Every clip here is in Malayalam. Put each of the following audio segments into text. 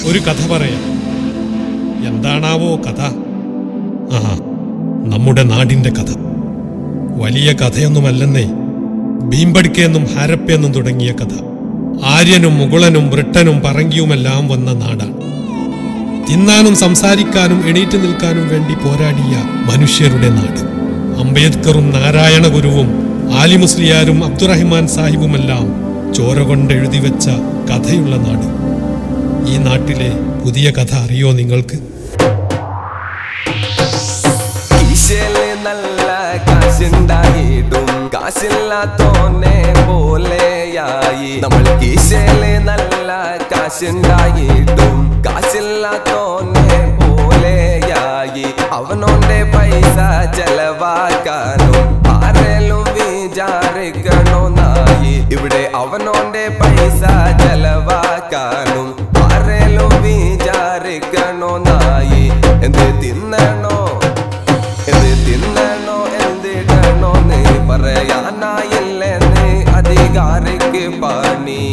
ഒരു കഥ പറയാം എന്താണാവോ കഥ ആ നമ്മുടെ നാടിന്റെ കഥ വലിയ കഥയൊന്നുമല്ലെന്നേ ഭീമ്പടിക്കെന്നും ഹാരപ്പെന്നും തുടങ്ങിയ കഥ ആര്യനും മുകുളനും ബ്രിട്ടനും പറങ്കിയുമെല്ലാം വന്ന നാടാണ് തിന്നാനും സംസാരിക്കാനും എണീറ്റ് നിൽക്കാനും വേണ്ടി പോരാടിയ മനുഷ്യരുടെ നാട് അംബേദ്കറും നാരായണ ഗുരുവും ആലി മുസ്ലിയാരും അബ്ദുറഹിമാൻ സാഹിബുമെല്ലാം ചോര കൊണ്ട് എഴുതി വെച്ച കഥയുള്ള നാട് ഈ നാട്ടിലെ പുതിയ കഥ അറിയോ നിങ്ങൾക്ക് കീശയില് നല്ല കാശുണ്ടായിട്ടും കാശില്ലാത്തോനെ പോലെയായി നമ്മൾ കീശയില് നല്ല കാശുണ്ടായിട്ടും കാശില്ലാത്തോനെ പോലെയായി അവനോന്റെ പൈസ ചെലവാക്കാനും ആരേലും വിചാരിക്കണോ നായി ഇവിടെ അവനോന്റെ പൈസ ചെലവാക്കാനും ആരേലും വിചാരിക്കണോ നായി എന്ത് തിന്നണോ എന്ത് തിന്നണോ എന്തിടണോ നീ പറയാനായില്ലെന്ന് അധികാരിക്ക് പണി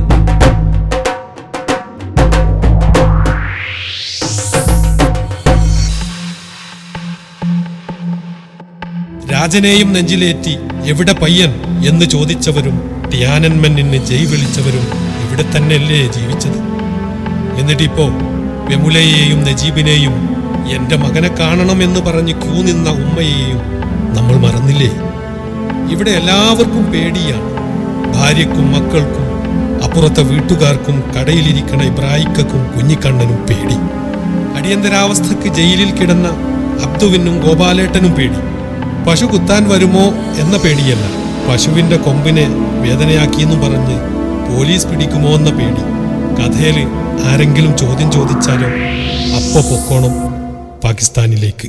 രാജനെയും നെഞ്ചിലേറ്റി എവിടെ പയ്യൻ എന്ന് ചോദിച്ചവരും ടിയാനൻമെന്നിന് ജയ് വിളിച്ചവരും ഇവിടെ തന്നെയല്ലേ ജീവിച്ചത് എന്നിട്ടിപ്പോ വെമുലയെയും നജീബിനെയും എന്റെ മകനെ കാണണമെന്ന് പറഞ്ഞ് ക്യൂ നിന്ന ഉമ്മയെയും നമ്മൾ മറന്നില്ലേ ഇവിടെ എല്ലാവർക്കും പേടിയാണ് ഭാര്യക്കും മക്കൾക്കും അപ്പുറത്തെ വീട്ടുകാർക്കും കടയിലിരിക്കണ ഇബ്രാഹിക്കും കുഞ്ഞിക്കണ്ണനും പേടി അടിയന്തരാവസ്ഥക്ക് ജയിലിൽ കിടന്ന അബ്ദുവിനും ഗോപാലേട്ടനും പേടി പശു കുത്താൻ വരുമോ എന്ന പേടിയല്ല പശുവിന്റെ കൊമ്പിനെ വേദനയാക്കിയെന്നും പറഞ്ഞ് പോലീസ് പിടിക്കുമോ എന്ന പേടി കഥയില് ആരെങ്കിലും ചോദ്യം ചോദിച്ചാലോ അപ്പൊ പൊക്കോണം പാകിസ്ഥാനിലേക്ക്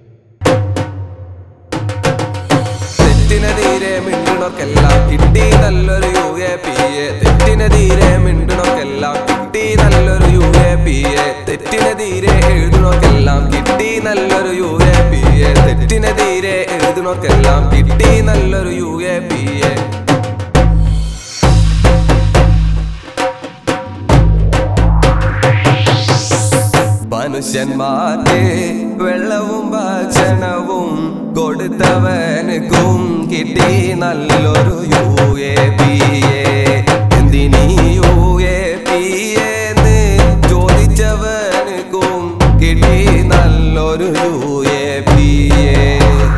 തെറ്റിനെതിരെ മിണ്ടണോർക്കെല്ലാം കിട്ടി നല്ലൊരു യു എ പി എ തെറ്റിനെതിരെ മിണ്ടണോർക്കെല്ലാം കിട്ടി നല്ലൊരു യു എ പി എ തെറ്റിനെതിരെ എഴുതണോർക്കെല്ലാം കിട്ടി നല്ലൊരു യു എ പി എ തെറ്റിനെതിരെ എഴുതണോർക്കെല്ലാം കിട്ടി നല്ലൊരു യു എ പി എ മനുഷ്യന്മാർക്ക് വെള്ളവും ഭക്ഷണവും കൊടുത്തവനക്കും കിട്ടി നല്ലൊരു യു എ പി എ എന്തിനീ യു എ പി എന്ന് ചോദിച്ചവനക്കും കിട്ടി നല്ലൊരു യു എ പി എ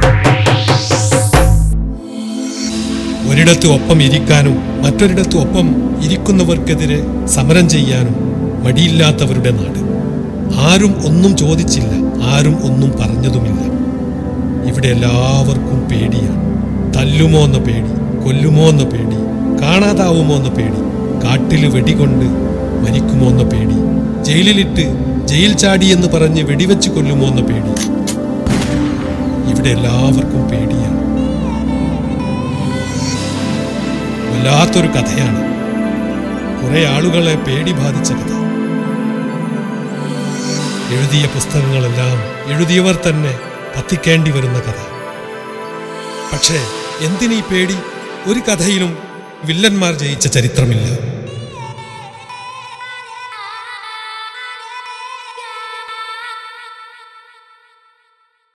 ഒരിടത്ത് ഒപ്പം ഇരിക്കാനും മറ്റൊരിടത്ത് ഒപ്പം ഇരിക്കുന്നവർക്കെതിരെ സമരം ചെയ്യാനും മടിയില്ലാത്തവരുടെ നാട് ആരും ഒന്നും ചോദിച്ചില്ല ആരും ഒന്നും പറഞ്ഞതുമില്ല ഇവിടെ എല്ലാവർക്കും പേടിയാണ് തല്ലുമോ എന്ന പേടി കൊല്ലുമോ എന്ന പേടി കാണാതാവുമോ എന്ന പേടി കാട്ടിൽ വെടികൊണ്ട് മരിക്കുമോ എന്ന പേടി ജയിലിലിട്ട് ജയിൽ ചാടി എന്ന് പറഞ്ഞ് വെടിവെച്ച് കൊല്ലുമോ എന്ന പേടി ഇവിടെ എല്ലാവർക്കും പേടിയാണ് വല്ലാത്തൊരു കഥയാണ് കുറെ ആളുകളെ പേടി ബാധിച്ച കഥ എഴുതിയ പുസ്തകങ്ങളെല്ലാം എഴുതിയവർ തന്നെ കത്തിക്കേണ്ടി വരുന്ന കഥ പക്ഷേ എന്തിനീ പേടി ഒരു കഥയിലും വില്ലന്മാർ ജയിച്ച ചരിത്രമില്ല